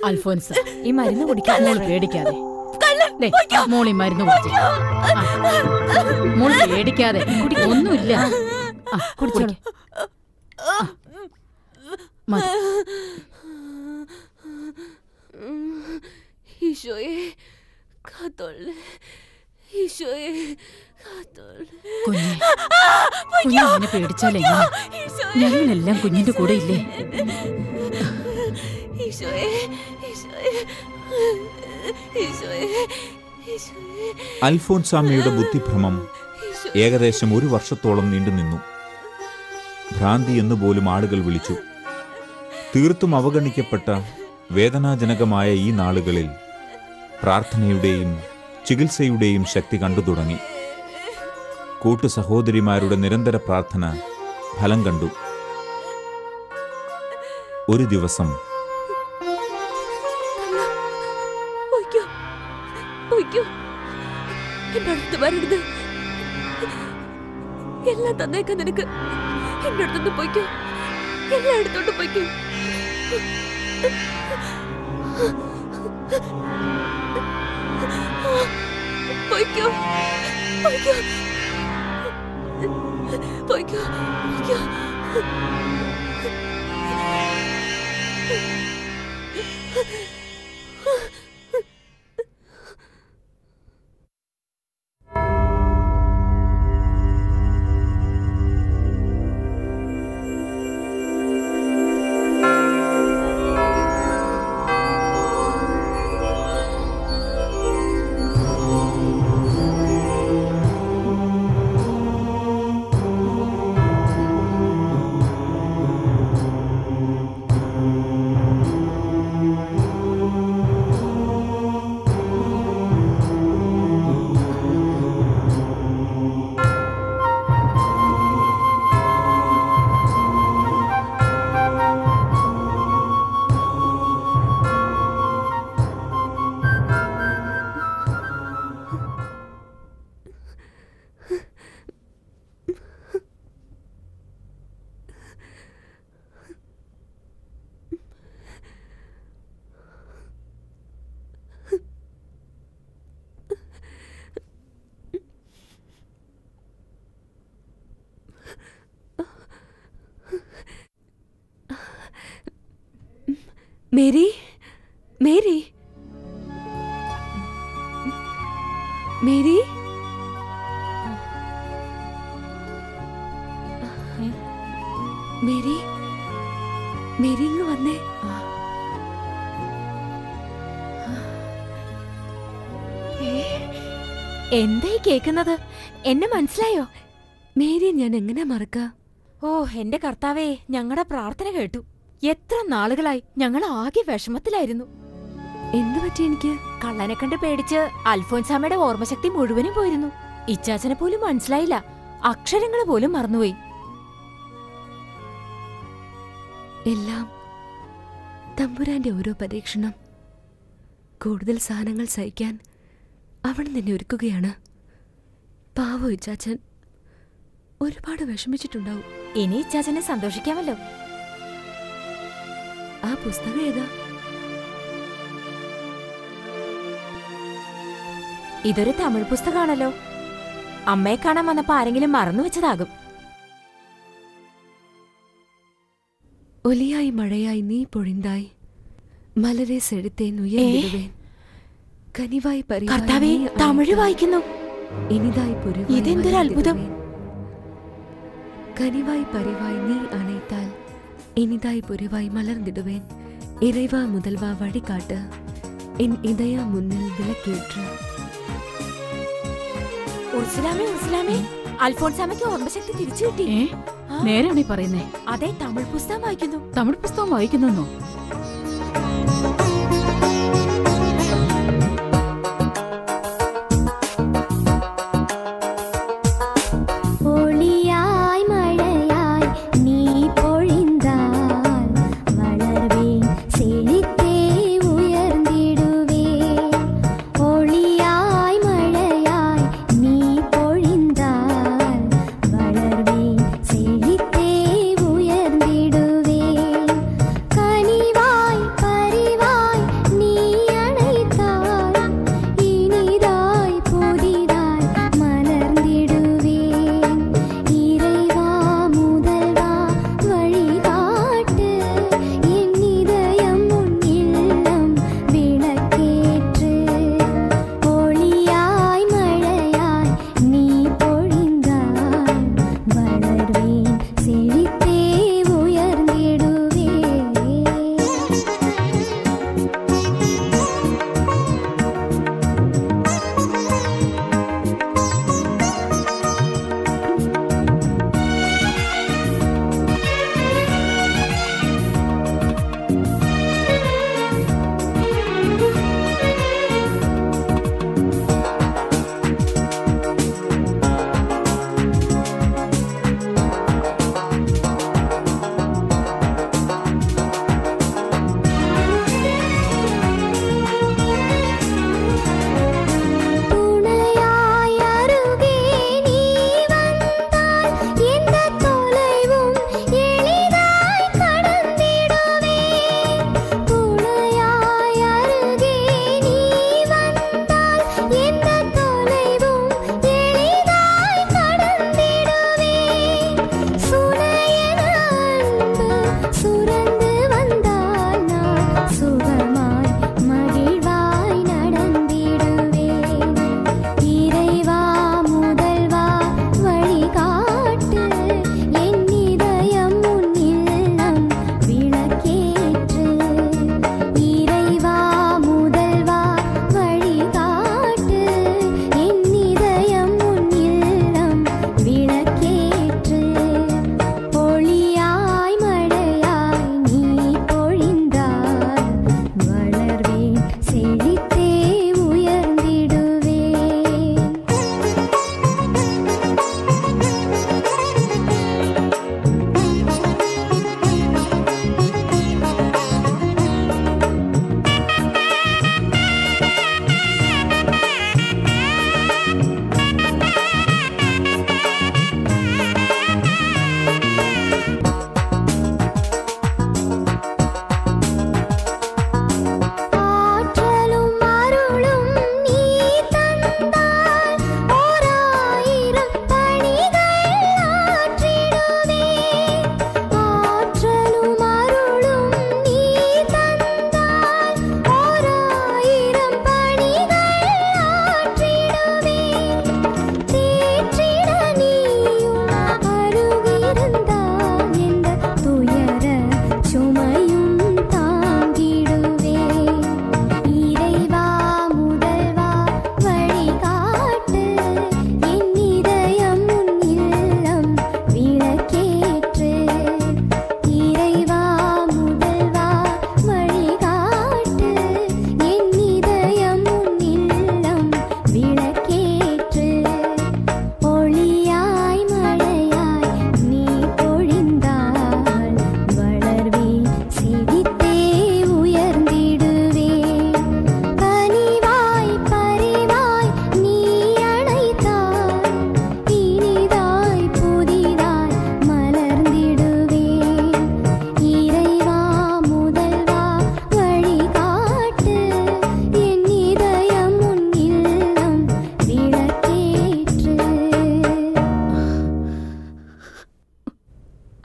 അൽഫോൻസ് ഈ മരുന്ന് കുടിക്കാൻ മോൾ പേടിക്കാതെ ദേ, മോളി മരുന്ന് കുടിച്ചു മോൾ പേടിക്കാതെ കുടി ഒന്നുമില്ല ആ, കുടിച്ചോളൂ ആ, മതി. ഈശോയെ കാത്തോളെ ഈശോയെ കാത്തോളെ കുഞ്ഞെ കുഞ്ഞു അങ്ങനെ പേടിച്ചാലേ ഞങ്ങളെല്ലാം കുഞ്ഞിന്റെ കൂടെ ഇല്ലേ ഈശോയെ ഈശോയെ ഈശോയെ ഈശോയെ അൽഫോൻസാമ്മയുടെ ബുദ്ധിഭ്രമം ഏകദേശം ഒരു വർഷത്തോളം നീണ്ടുനിന്നു ഭ്രാന്തി എന്നുപോലും ആളുകൾ വിളിച്ചു തീർത്തും അവഗണിക്കപ്പെട്ട വേദനാജനകമായ ഈ നാളുകളിൽ പ്രാർത്ഥനയുടെയും ചികിത്സയുടെയും ശക്തി കണ്ടു തുടങ്ങി കൂട്ടു സഹോദരിമാരുടെ നിരന്തര പ്രാർത്ഥന ഫലം കണ്ടു ഒരു ദിവസം പൊയ്ക്കോ പൊയ്ക്കോ എന്റെ അടുത്ത് വരരുത് എല്ലാം തന്നേക്കാം നിനക്ക് എന്റെ അടുത്തുനിന്ന് പൊയ്ക്കോ എല്ലാം എടുത്തോണ്ട് പൊയ്ക്കോ പൊയ്ക്കോ പൊയ്ക്കോ പൊയ്ക്കോ പൊയ്ക്കോ Mary Mary Mary Mary Mary ഇങ്ങ് വന്നേ എന്തായി കേക്കുന്നത് എന്നെ മനസ്സിലായോ മേരി ഞാൻ എങ്ങനെ മറക്ക ഓ എന്റെ കർത്താവേ ഞങ്ങളുടെ പ്രാർത്ഥന കേട്ടു എത്ര നാളുകളായി ഞങ്ങൾ ആകെ വിഷമത്തിലായിരുന്നു എന്തു പറ്റി എനിക്ക് കള്ളനെ കണ്ട് പേടിച്ച് അൽഫോൻസാമയുടെ ഓർമ്മശക്തി മുഴുവനും പോയിരുന്നു ഇച്ചാച്ചനെ പോലും മനസ്സിലായില്ല അക്ഷരങ്ങൾ പോലും മറന്നുപോയി എല്ലാം തമ്പുരാന്റെ ഓരോ പരീക്ഷണം കൂടുതൽ സാധനങ്ങൾ സഹിക്കാൻ അവൻ നിന്നെ ഒരുക്കുകയാണ് പാവോ ഇച്ചാച്ചൻ ഒരുപാട് വിഷമിച്ചിട്ടുണ്ടാവും ഇനി ഇച്ചാച്ചനെ സന്തോഷിക്കാമല്ലോ ആ പുസ്തകം ഏതാ ഇതൊരു തമിഴ് പുസ്തകമാണല്ലോ അമ്മയെ കാണാൻ വന്നപ്പോ ആരെങ്കിലും മറന്നു വെച്ചതാകും ഒലിയായി മഴയായി നീ പൊഴിന്തായി മലരെ സെഴുത്തേൻ ഉയർന്നിടുവേൻ കനിവായി പരിവായി കർത്താവേ നീ തമിഴ് അണയ്ത്താൽ വായിക്കുന്നു ഇനിതായി പൊരുവായി ഇതെന്തൊരു അത്ഭുതം. മലർന്നിടുവേൻ. കനിവായി പരിവായി നീ അണൈത്താൽ ഇനിതായി പൊരുവായി മലർന്നിടുവേൻ ഇறைவா முதல்வா வழிகாட்டு என் இதய முன்னில் விளக்கேற்று ഉർസുലാമേ ഉർസുലാമേ അൽഫോൺസാമയ്ക്ക് ഓർമ്മശക്തി തിരിച്ചു കിട്ടി ഏ ആ, നേരാണീ പറയുന്നേ അതെ തമിഴ് പുസ്തകം വായിക്കുന്നു തമിഴ് പുസ്തകം വായിക്കുന്നോ ഒളിയായി മഴയായി നീ പൊഴിന്താൽ വളർവേൻ സെഴിത്തേ ഉയർന്നിടുവേൻ ഒളിയായി മഴയായി നീ പൊഴിന്താൽ വളർവേൻ സെഴിത്തേ ഉയർന്നിടുവേൻ കനിവായി പരിവായി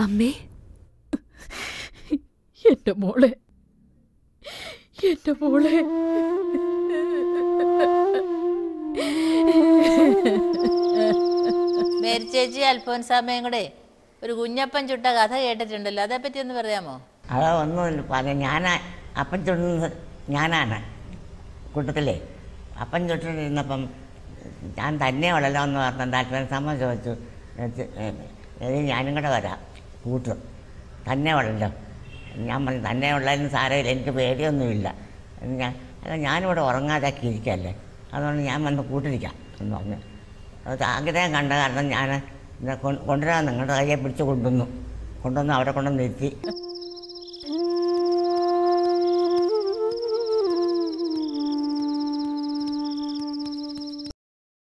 അമ്മേ എന്റെ മോളെ എന്റെ മോളെ മേരി ചേച്ചി അൽഫോൻസാമ്മയും കൂടെ ഒരു കുഞ്ഞപ്പൻ ചുട്ട കഥ കേട്ടിട്ടുണ്ടല്ലോ അതേപ്പറ്റി ഒന്ന് പറയാമോ അത് ഒന്നുമില്ല പറഞ്ഞ ഞാൻ അപ്പം ചുടുന്നത് ഞാനാണ് കൂട്ടത്തിലേ അപ്പം ചുട്ടിരുന്നപ്പം ഞാൻ തന്നെ ഉള്ളല്ലോ എന്ന് പറഞ്ഞ താല്പര്യം സമ്മതം ചോദിച്ചു ഇത് ഇത് ഞാനും കൂടെ വരാം കൂട്ടും തന്നെ ഉള്ളല്ലോ ഞാൻ പറഞ്ഞു തന്നെ ഉള്ളതിന് സാരമില്ല എനിക്ക് പേടിയൊന്നുമില്ല ഞാൻ അല്ല ഞാനിവിടെ ഉറങ്ങാതാക്കി ഇരിക്കല്ലേ അതുകൊണ്ട് ഞാൻ വന്ന് കൂട്ടിരിക്കാം എന്ന് പറഞ്ഞു അത് ആഗ്രഹം കണ്ട കാരണം ഞാൻ കൊണ്ടുവരാൻ നിങ്ങളുടെ കയ്യെ പിടിച്ച് കൊണ്ടുവന്നു കൊണ്ടുവന്ന് അവിടെ കൊണ്ടുവന്ന് നിർത്തി